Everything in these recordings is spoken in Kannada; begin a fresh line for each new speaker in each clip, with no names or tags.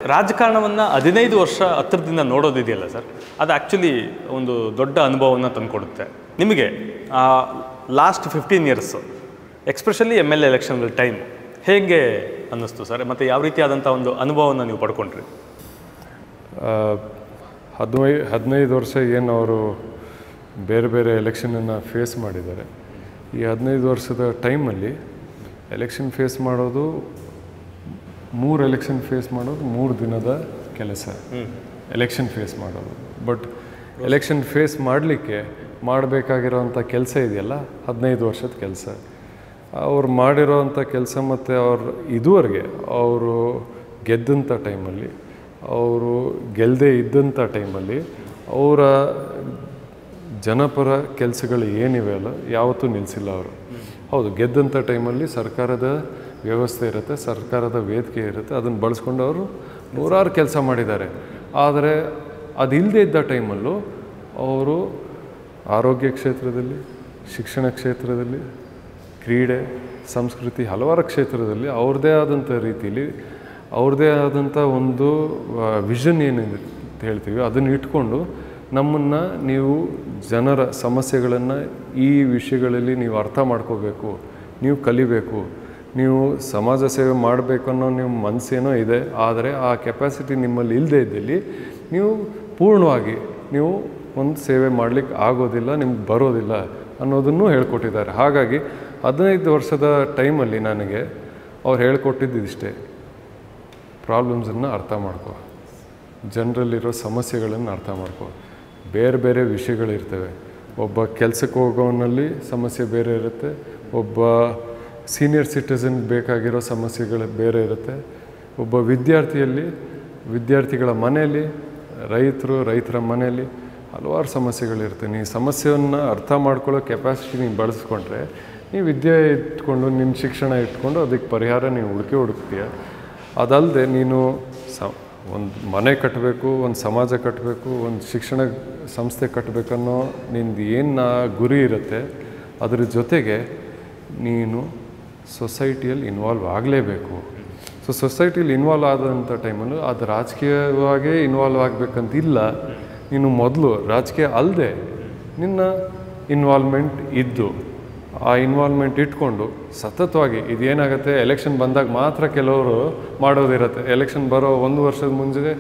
ರಾಜಕಾರಣವನ್ನು ಹದಿನೈದು ವರ್ಷ ಹತ್ತಿರದಿಂದ ನೋಡೋದಿದೆಯಲ್ಲ ಸರ್ ಅದು ಆ್ಯಕ್ಚುಲಿ ಒಂದು ದೊಡ್ಡ ಅನುಭವವನ್ನು ತಂದುಕೊಡುತ್ತೆ ನಿಮಗೆ last fifteen years especially M L election time ಹೇಗೆ ಅನ್ನಿಸ್ತು ಸರ್ ಮತ್ತು ಯಾವ ರೀತಿಯಾದಂಥ ಒಂದು ಅನುಭವವನ್ನು ನೀವು ಪಡ್ಕೊಂಡ್ರಿ
ಹದಿನೈ ಹದಿನೈದು ವರ್ಷ ಏನು ಅವರು ಬೇರೆ ಬೇರೆ ಎಲೆಕ್ಷನನ್ನು ಫೇಸ್ ಮಾಡಿದ್ದಾರೆ ಈ ಹದಿನೈದು ವರ್ಷದ ಟೈಮಲ್ಲಿ ಎಲೆಕ್ಷನ್ ಫೇಸ್ ಮಾಡೋದು ಮೂರು ಎಲೆಕ್ಷನ್ ಫೇಸ್ ಮಾಡೋದು ಮೂರು ದಿನದ ಕೆಲಸ ಎಲೆಕ್ಷನ್ ಫೇಸ್ ಮಾಡೋದು ಬಟ್ ಎಲೆಕ್ಷನ್ ಫೇಸ್ ಮಾಡಲಿಕ್ಕೆ ಮಾಡಬೇಕಾಗಿರೋವಂಥ ಕೆಲಸ ಇದೆಯಲ್ಲ ಹದಿನೈದು ವರ್ಷದ ಕೆಲಸ ಅವ್ರು ಮಾಡಿರೋವಂಥ ಕೆಲಸ ಮತ್ತು ಅವ್ರು ಇದುವರೆಗೆ ಅವರು ಗೆದ್ದಂಥ ಟೈಮಲ್ಲಿ ಅವರು ಗೆಲ್ಲದೆ ಇದ್ದಂಥ ಟೈಮಲ್ಲಿ ಅವರ ಜನಪರ ಕೆಲಸಗಳು ಏನಿವೆ ಅಲ್ಲ ಯಾವತ್ತೂ ನಿಲ್ಲಿಸಿಲ್ಲ ಅವರು ಹೌದು ಗೆದ್ದಂಥ ಟೈಮಲ್ಲಿ ಸರ್ಕಾರದ ವ್ಯವಸ್ಥೆ ಇರುತ್ತೆ ಸರ್ಕಾರದ ವೇದಿಕೆ ಇರುತ್ತೆ ಅದನ್ನು ಬಳಸ್ಕೊಂಡು ಅವರು ನೂರಾರು ಕೆಲಸ ಮಾಡಿದ್ದಾರೆ ಆದರೆ ಅದಿಲ್ಲದೆ ಇದ್ದ ಟೈಮಲ್ಲೂ ಅವರು ಆರೋಗ್ಯ ಕ್ಷೇತ್ರದಲ್ಲಿ ಶಿಕ್ಷಣ ಕ್ಷೇತ್ರದಲ್ಲಿ ಕ್ರೀಡೆ ಸಂಸ್ಕೃತಿ ಹಲವಾರು ಕ್ಷೇತ್ರದಲ್ಲಿ ಅವ್ರದ್ದೇ ಆದಂಥ ರೀತಿಯಲ್ಲಿ ಅವ್ರದ್ದೇ ಆದಂಥ ಒಂದು ವಿಷನ್ ಏನಿದೆ ಅಂತ ಹೇಳ್ತೀವಿ ಅದನ್ನು ಇಟ್ಕೊಂಡು ನಮ್ಮನ್ನು ನೀವು ಜನರ ಸಮಸ್ಯೆಗಳನ್ನು ಈ ವಿಷಯಗಳಲ್ಲಿ ನೀವು ಅರ್ಥ ಮಾಡ್ಕೋಬೇಕು ನೀವು ಕಲಿಬೇಕು ನೀವು ಸಮಾಜ ಸೇವೆ ಮಾಡಬೇಕು ಅನ್ನೋ ನಿಮ್ಮ ಮನಸ್ಸೇನೋ ಇದೆ ಆದರೆ ಆ ಕೆಪಾಸಿಟಿ ನಿಮ್ಮಲ್ಲಿ ಇಲ್ಲದೆ ಇದ್ದಲ್ಲಿ ನೀವು ಪೂರ್ಣವಾಗಿ ನೀವು ಒಂದು ಸೇವೆ ಮಾಡಲಿಕ್ಕೆ ಆಗೋದಿಲ್ಲ ನಿಮ್ಗೆ ಬರೋದಿಲ್ಲ ಅನ್ನೋದನ್ನು ಹೇಳ್ಕೊಟ್ಟಿದ್ದಾರೆ ಹಾಗಾಗಿ ಹದಿನೈದು ವರ್ಷದ ಟೈಮಲ್ಲಿ ನನಗೆ ಅವ್ರು ಹೇಳ್ಕೊಟ್ಟಿದ್ದು ಇಷ್ಟೇ ಪ್ರಾಬ್ಲಮ್ಸನ್ನು ಅರ್ಥ ಮಾಡ್ಕೊ ಜನರಲ್ಲಿರೋ ಸಮಸ್ಯೆಗಳನ್ನು ಅರ್ಥ ಮಾಡ್ಕೊ ಬೇರೆ ಬೇರೆ ವಿಷಯಗಳಿರ್ತವೆ ಒಬ್ಬ ಕೆಲಸಕ್ಕೆ ಹೋಗೋನಲ್ಲಿ ಸಮಸ್ಯೆ ಬೇರೆ ಇರುತ್ತೆ ಒಬ್ಬ ಸೀನಿಯರ್ ಸಿಟಿಸನ್ ಬೇಕಾಗಿರೋ ಸಮಸ್ಯೆಗಳು ಬೇರೆ ಇರುತ್ತೆ ಒಬ್ಬ ವಿದ್ಯಾರ್ಥಿಯಲ್ಲಿ ವಿದ್ಯಾರ್ಥಿಗಳ ಮನೆಯಲ್ಲಿ ರೈತರು ರೈತರ ಮನೆಯಲ್ಲಿ ಹಲವಾರು ಸಮಸ್ಯೆಗಳಿರುತ್ತೆ ನೀವು ಸಮಸ್ಯೆಯನ್ನು ಅರ್ಥ ಮಾಡ್ಕೊಳ್ಳೋ ಕೆಪಾಸಿಟಿ ನೀವು ಬಳಸ್ಕೊಂಡ್ರೆ ನೀವು ವಿದ್ಯೆ ಇಟ್ಕೊಂಡು ನಿಮ್ಮ ಶಿಕ್ಷಣ ಇಟ್ಕೊಂಡು ಅದಕ್ಕೆ ಪರಿಹಾರ ನೀವು ಹುಡುಕಿ ಹುಡುಕ್ತೀಯ ಅದಲ್ಲದೆ ನೀನು ಸ ಒಂದು ಮನೆ ಕಟ್ಟಬೇಕು ಒಂದು ಸಮಾಜ ಕಟ್ಟಬೇಕು ಒಂದು ಶಿಕ್ಷಣ ಸಂಸ್ಥೆ ಕಟ್ಟಬೇಕನ್ನೋ ನಿಂದು ಏನು ಗುರಿ ಇರುತ್ತೆ ಅದ್ರ ಜೊತೆಗೆ ನೀನು ಸೊಸೈಟಿಯಲ್ಲಿ ಇನ್ವಾಲ್ವ್ ಆಗಲೇಬೇಕು ಸೊ ಸೊಸೈಟಿಲಿ ಇನ್ವಾಲ್ವ್ ಆದಂಥ ಟೈಮಲ್ಲೂ ಅದು ರಾಜಕೀಯವಾಗೇ ಇನ್ವಾಲ್ವ್ ಆಗಬೇಕಂತಿಲ್ಲ ನೀನು ಮೊದಲು ರಾಜಕೀಯ ಅಲ್ಲದೆ ನಿನ್ನ ಇನ್ವಾಲ್ವ್ಮೆಂಟ್ ಇದ್ದು ಆ ಇನ್ವಾಲ್ವ್ಮೆಂಟ್ ಇಟ್ಕೊಂಡು ಸತತವಾಗಿ ಇದೇನಾಗುತ್ತೆ ಎಲೆಕ್ಷನ್ ಬಂದಾಗ ಮಾತ್ರ ಕೆಲವರು ಮಾಡೋದಿರುತ್ತೆ ಎಲೆಕ್ಷನ್ ಬರೋ ಒಂದು ವರ್ಷದ ಮುಂಚೆ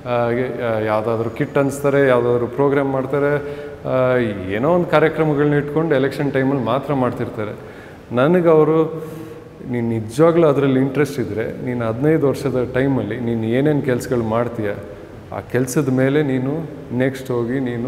ಯಾವುದಾದ್ರೂ ಕಿಟ್ ಅನಿಸ್ತಾರೆ ಯಾವುದಾದ್ರೂ ಪ್ರೋಗ್ರಾಮ್ ಮಾಡ್ತಾರೆ ಆ, ಏನೋ ಒಂದು ಕಾರ್ಯಕ್ರಮಗಳನ್ನ ಇಟ್ಕೊಂಡು ಎಲೆಕ್ಷನ್ ಟೈಮಲ್ಲಿ ಮಾತ್ರ ಮಾಡ್ತಿರ್ತಾರೆ ನನಗೆ ಅವರು ನೀನು ನಿಜವಾಗ್ಲೂ ಅದರಲ್ಲಿ ಇಂಟ್ರೆಸ್ಟ್ ಇದ್ದರೆ ನೀನು ಹದಿನೈದು ವರ್ಷದ ಟೈಮಲ್ಲಿ ನೀನು ಏನೇನು ಕೆಲಸಗಳು ಮಾಡ್ತೀಯ ಆ ಕೆಲಸದ ಮೇಲೆ ನೀನು ನೆಕ್ಸ್ಟ್ ಹೋಗಿ ನೀನು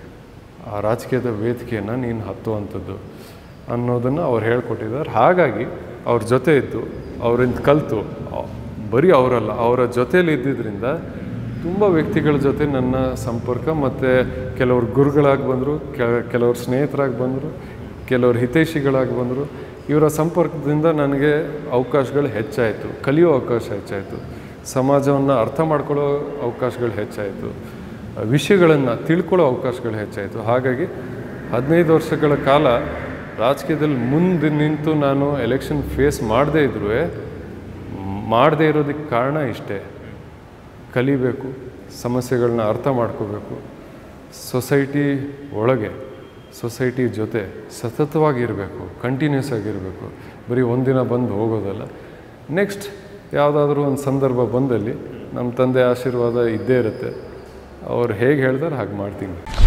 ಆ ರಾಜಕೀಯದ ವೇದಿಕೆಯನ್ನು ನೀನು ಹತ್ತುವಂಥದ್ದು ಅನ್ನೋದನ್ನು ಅವ್ರು ಹೇಳ್ಕೊಟ್ಟಿದ್ದಾರೆ ಹಾಗಾಗಿ ಅವ್ರ ಜೊತೆ ಇದ್ದು ಅವರಿಂದ ಕಲಿತು ಬರೀ ಅವರಲ್ಲ ಅವರ ಜೊತೇಲಿ ಇದ್ದಿದ್ದರಿಂದ ತುಂಬ ವ್ಯಕ್ತಿಗಳ ಜೊತೆ ನನ್ನ ಸಂಪರ್ಕ ಮತ್ತು ಕೆಲವರು ಗುರುಗಳಾಗಿ ಬಂದರು ಕೆಲವರು ಸ್ನೇಹಿತರಾಗಿ ಬಂದರು ಕೆಲವರು ಹಿತೈಷಿಗಳಾಗಿ ಬಂದರು ಇವರ ಸಂಪರ್ಕದಿಂದ ನನಗೆ ಅವಕಾಶಗಳು ಹೆಚ್ಚಾಯಿತು ಕಲಿಯೋ ಅವಕಾಶ ಹೆಚ್ಚಾಯಿತು ಸಮಾಜವನ್ನು ಅರ್ಥ ಮಾಡ್ಕೊಳ್ಳೋ ಅವಕಾಶಗಳು ಹೆಚ್ಚಾಯಿತು ವಿಷಯಗಳನ್ನು ತಿಳ್ಕೊಳ್ಳೋ ಅವಕಾಶಗಳು ಹೆಚ್ಚಾಯಿತು ಹಾಗಾಗಿ ಹದಿನೈದು ವರ್ಷಗಳ ಕಾಲ ರಾಜಕೀಯದಲ್ಲಿ ಮುಂದೆ ನಿಂತು ನಾನು ಎಲೆಕ್ಷನ್ ಫೇಸ್ ಮಾಡದೇ ಇದ್ರೂ ಮಾಡದೇ ಇರೋದಕ್ಕೆ ಕಾರಣ ಇಷ್ಟೇ ಕಲಿಬೇಕು ಸಮಸ್ಯೆಗಳನ್ನ ಅರ್ಥ ಮಾಡ್ಕೋಬೇಕು ಸೊಸೈಟಿ ಒಳಗೆ ಸೊಸೈಟಿ ಜೊತೆ ಸತತವಾಗಿರಬೇಕು ಕಂಟಿನ್ಯೂಸ್ ಆಗಿರಬೇಕು ಬರೀ ಒಂದಿನ ಬಂದು ಹೋಗೋದಲ್ಲ ನೆಕ್ಸ್ಟ್ ಯಾವುದಾದ್ರೂ ಒಂದು ಸಂದರ್ಭ ಬಂದಲ್ಲಿ ನಮ್ಮ ತಂದೆ ಆಶೀರ್ವಾದ ಇದ್ದೇ ಇರುತ್ತೆ ಅವ್ರು ಹೇಗೆ ಹೇಳ್ತಾರೆ ಹಾಗೆ ಮಾಡ್ತೀನಿ